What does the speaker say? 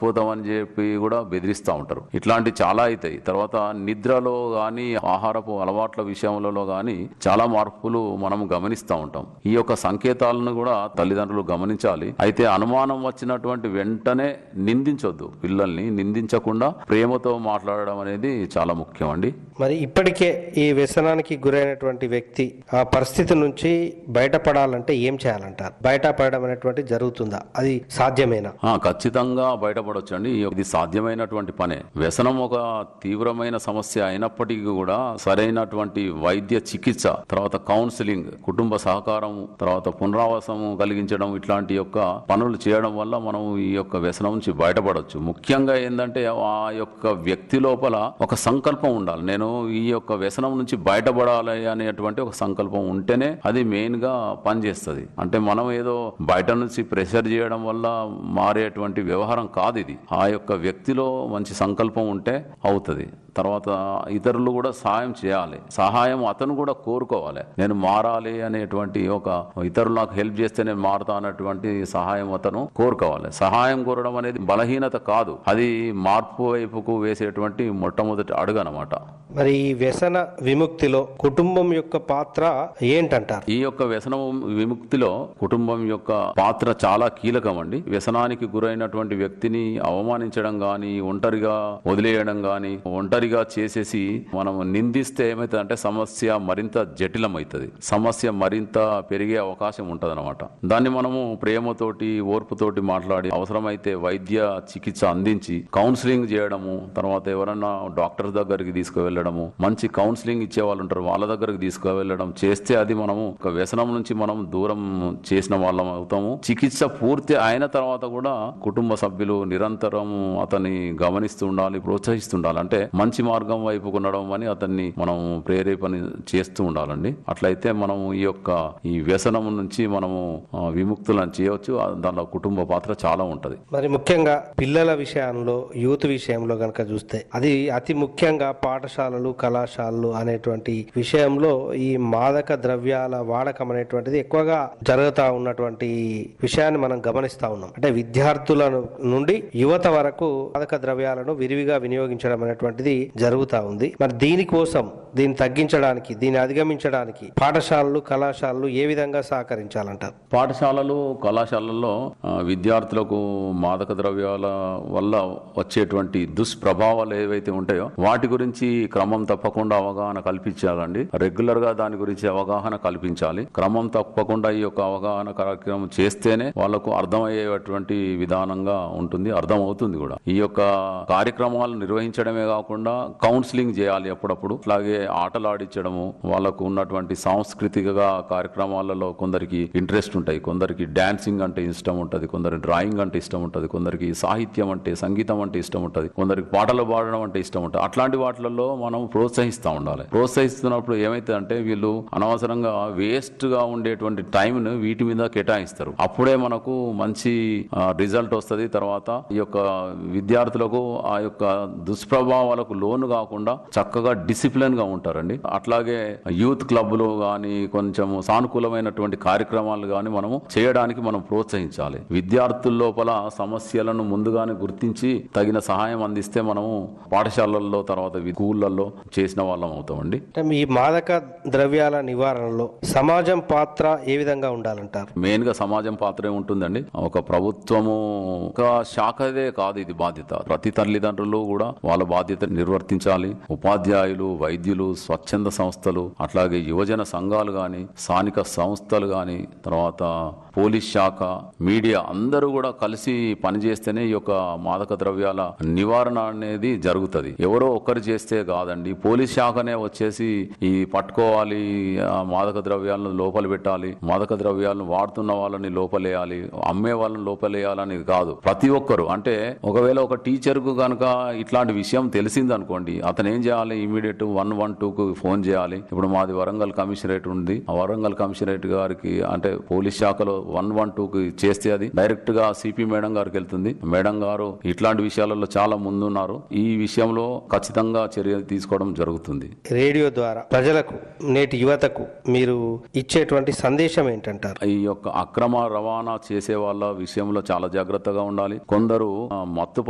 చచ్చిపోతామని చెప్పి కూడా బెదిరిస్తూ ఉంటారు ఇట్లాంటి చాలా అవుతాయి తర్వాత నిద్రలో గాని ఆహారపు అలవాట్ల విషయంలో గాని చాలా మార్పులు మనం గమనిస్తూ ఉంటాం ఈ యొక్క సంకేతాలను కూడా తల్లిదండ్రులు గమనించాలి అయితే అనుమానం వచ్చినటువంటి వెంటనే నిందించొద్దు పిల్లల్ని నిందించకుండా ప్రేమతో మాట్లాడడం అనేది చాలా ముఖ్యం అండి మరి ఇప్పటికే ఈ వ్యసనానికి గురైనటువంటి వ్యక్తి ఆ పరిస్థితి నుంచి బయటపడాలంటే ఏం చేయాలంటారు బయటపడడం అనేటువంటి జరుగుతుందా అది సాధ్యమేనా ఆ, ఖచ్చితంగా బయటపడొచ్చు అండి ఇది సాధ్యమైనటువంటి పనే వ్యసనం ఒక తీవ్రమైన సమస్య అయినప్పటికీ కూడా సరైనటువంటి వైద్య చికిత్స తర్వాత కౌన్సిలింగ్ కుటుంబ సహకారం తర్వాత పునరావాసము కలిగించడం ఇట్లాంటి యొక్క పనులు చేయడం వల్ల మనం ఈ యొక్క వ్యసనం నుంచి బయటపడొచ్చు ముఖ్యంగా ఏంటంటే ఆ యొక్క వ్యక్తి లోపల ఒక సంకల్పం ఉండాలి నేను ఈ యొక్క వ్యసనం నుంచి బయటపడాలి అనేటువంటి ఒక సంకల్పం ఉంటేనే అది మెయిన్ గా పనిచేస్తుంది అంటే మనం ఏదో బయట నుంచి ప్రెషర్ చేయడం వల్ల మారేటువంటి వ్యవహారం కాదు ఇది ఆ యొక్క వ్యక్తిలో మంచి సంకల్పం ఉంటే అవుతుంది తర్వాత ఇతరులు కూడా సహాయం చేయాలి సహాయం అతను కూడా కోరుకోవాలి నేను మారాలి అనేటువంటి ఒక ఇతరులు నాకు హెల్ప్ చేస్తే నేను మారుతా అన్నటువంటి సహాయం అతను కోరుకోవాలి సహాయం కోరడం అనేది బలహీనత కాదు అది మార్పు వైపుకు వేసేటువంటి మొట్టమొదటి అడుగు అనమాట మరి ఈ వ్యసన విముక్తిలో కుటుంబం యొక్క పాత్ర ఏంటంటారు ఈ యొక్క వ్యసనం విముక్తిలో కుటుంబం యొక్క పాత్ర చాలా కీలకం అండి వ్యసనానికి గురైనటువంటి వ్యక్తిని అవమానించడం గాని ఒంటరిగా వదిలేయడం గాని ఒంటరిగా చేసేసి మనం నిందిస్తే ఏమైతుందంటే సమస్య మరింత జటిలమవుతుంది సమస్య మరింత పెరిగే అవకాశం ఉంటది దాన్ని మనము ప్రేమతోటి ఓర్పుతోటి మాట్లాడి అవసరమైతే వైద్య చికిత్స అందించి కౌన్సిలింగ్ చేయడము తర్వాత ఎవరన్నా డాక్టర్ దగ్గరికి తీసుకువెళ్ళడము మంచి కౌన్సిలింగ్ ఇచ్చే వాళ్ళు ఉంటారు వాళ్ళ దగ్గరికి తీసుకువెళ్ళడం చేస్తే అది మనము ఒక వ్యసనం నుంచి మనం దూరం చేసిన వాళ్ళం అవుతాము చికిత్స పూర్తి అయిన తర్వాత కూడా కుటుంబ సభ్యులు నిరంతరం అతన్ని గమనిస్తూ ఉండాలి ప్రోత్సహిస్తుండాలి అంటే మంచి మార్గం వైపు ఉండడం అని అతన్ని మనం ప్రేరేపణ చేస్తూ ఉండాలండి అట్లయితే మనం ఈ యొక్క ఈ వ్యసనం నుంచి మనము ఆ, విముక్తులను చేయవచ్చు ఆ, దానిలో కుటుంబ పాత్ర చాలా ఉంటది మరి ముఖ్యంగా పిల్లల విషయంలో యూత్ విషయంలో గనక చూస్తే అది అతి ముఖ్యంగా పాఠశాలలు కళాశాలలు అనేటువంటి విషయంలో ఈ మాదక ద్రవ్యాల వాడకం అనేటువంటిది ఎక్కువగా జరుగుతా ఉన్నటువంటి విషయాన్ని మనం గమనిస్తా ఉన్నాం అంటే విద్యార్థుల నుండి యువత వరకు మాదక ద్రవ్యాలను విరివిగా వినియోగించడం అనేటువంటిది జరుగుతా ఉంది మరి దీనికోసం దీన్ని తగ్గించడానికి దీన్ని అధిగమించడానికి పాఠశాలలు కళాశాలలు ఏ విధంగా సహకరించాలంటారు పాఠశాలలు కళాశాలల్లో ఆ, విద్యార్థులకు మాదక ద్రవ్యాల వల్ల వచ్చేటువంటి దుష్ప్రభావాలు ఏవైతే ఉంటాయో వాటి గురించి క్రమం తప్పకుండా అవగాహన కల్పించాలండి రెగ్యులర్ గా దాని గురించి అవగాహన కల్పించాలి క్రమం తప్పకుండా ఈ యొక్క అవగాహన కార్యక్రమం చేస్తేనే వాళ్ళకు అర్థమయ్యేటువంటి విధానంగా ఉంటుంది అర్థం అవుతుంది కూడా ఈ యొక్క కార్యక్రమాలు నిర్వహించడమే కాకుండా కౌన్సిలింగ్ చేయాలి అప్పుడప్పుడు అలాగే ఆటలు ఆడించడము వాళ్ళకు ఉన్నటువంటి సాంస్కృతిక కార్యక్రమాలలో కొందరికి ఇంట్రెస్ట్ ఉంటాయి కొందరికి డాన్సింగ్ అంటే ఇష్టం ఉంటుంది కొందరికి డ్రాయింగ్ అంటే ఇష్టం ఉంటుంది కొందరికి సాహిత్యం అంటే సంగీతం అంటే ఇష్టం ఉంటుంది కొందరికి పాటలు పాడడం అంటే ఇష్టం ఉంటుంది అట్లాంటి వాటిలలో మనం ప్రోత్సహిస్తూ ఉండాలి ప్రోత్సహిస్తున్నప్పుడు ఏమైతుందంటే వీళ్ళు అనవసరంగా వేస్ట్ గా ఉండేటువంటి టైం ను వీటి మీద కేటాయిస్తారు అప్పుడే మనకు మంచి రిజల్ట్ వస్తుంది తర్వాత ఈ యొక్క విద్యార్థులకు ఆ యొక్క దుష్ప్రభావాలకు లోను కాకుండా చక్కగా డిసిప్లిన్ గా ఉంటారండి అట్లాగే యూత్ క్లబ్లు గాని కొంచెం సానుకూలమైనటువంటి కార్యక్రమాలు గాని మనము చేయడానికి మనం ప్రోత్సహించాలి విద్యార్థుల లోపల సమస్యలను ముందుగానే గుర్తించి తగిన సహాయం అందిస్తే మనము పాఠశాలల్లో తర్వాత స్కూళ్ళల్లో చేసిన వాళ్ళం అవుతామండి అంటే ఈ మాదక ద్రవ్యాల నివారణలో సమాజం పాత్ర ఏ విధంగా ఉండాలంటారు మెయిన్ గా సమాజం పాత్రే ఉంటుందండి ఒక ప్రభుత్వము ఒక శాఖదే కాదు ఇది బాధ్యత ప్రతి తల్లిదండ్రులు కూడా వాళ్ళ బాధ్యత నిర్వర్తించాలి ఉపాధ్యాయులు వైద్యులు స్వచ్ఛంద సంస్థలు అట్లాగే యువజన సంఘాలు గాని స్థానిక సంస్థలు గాని తర్వాత పోలీస్ శాఖ మీడియా అందరూ కూడా కలిసి పనిచేస్తేనే ఈ యొక్క మాదక ద్రవ్యాల నివారణ అనేది జరుగుతుంది ఎవరో ఒక్కరు చేస్తే కాదండి పోలీస్ శాఖనే వచ్చేసి ఈ పట్టుకోవాలి ఆ మాదక ద్రవ్యాలను లోపల పెట్టాలి మాదక ద్రవ్యాలను వాడుతున్న వాళ్ళని లోపలేయాలి అమ్మే వాళ్ళని లోపలేయాలని కాదు ప్రతి ఒక్కరు అంటే ఒకవేళ ఒక టీచర్ కు కనుక ఇట్లాంటి విషయం తెలిసింది అనుకోండి అతను ఏం చేయాలి ఇమీడియట్ వన్ వన్ టూ కు ఫోన్ చేయాలి ఇప్పుడు మాది వరంగల్ కమిషనరేట్ ఉంది ఆ వరంగల్ కమిషనరేట్ గారికి అంటే పోలీస్ శాఖలో వన్ వన్ టూ కి చేస్తే అది డైరెక్ట్ గా సిపి మేడం గారికి వెళ్తుంది మేడం గారు ఇట్లాంటి విషయాలలో చాలా ముందున్నారు ఈ విషయంలో ఖచ్చితంగా చర్య తీసుకోవడం జరుగుతుంది రేడియో ద్వారా ప్రజలకు నేటి యువతకు మీరు ఇచ్చేటువంటి సందేశం ఏంటంటారు ఈ యొక్క అక్రమ రవాణా చేసే వాళ్ళ విషయంలో చాలా జాగ్రత్తగా ఉండాలి కొందరు ఆ, మత్తు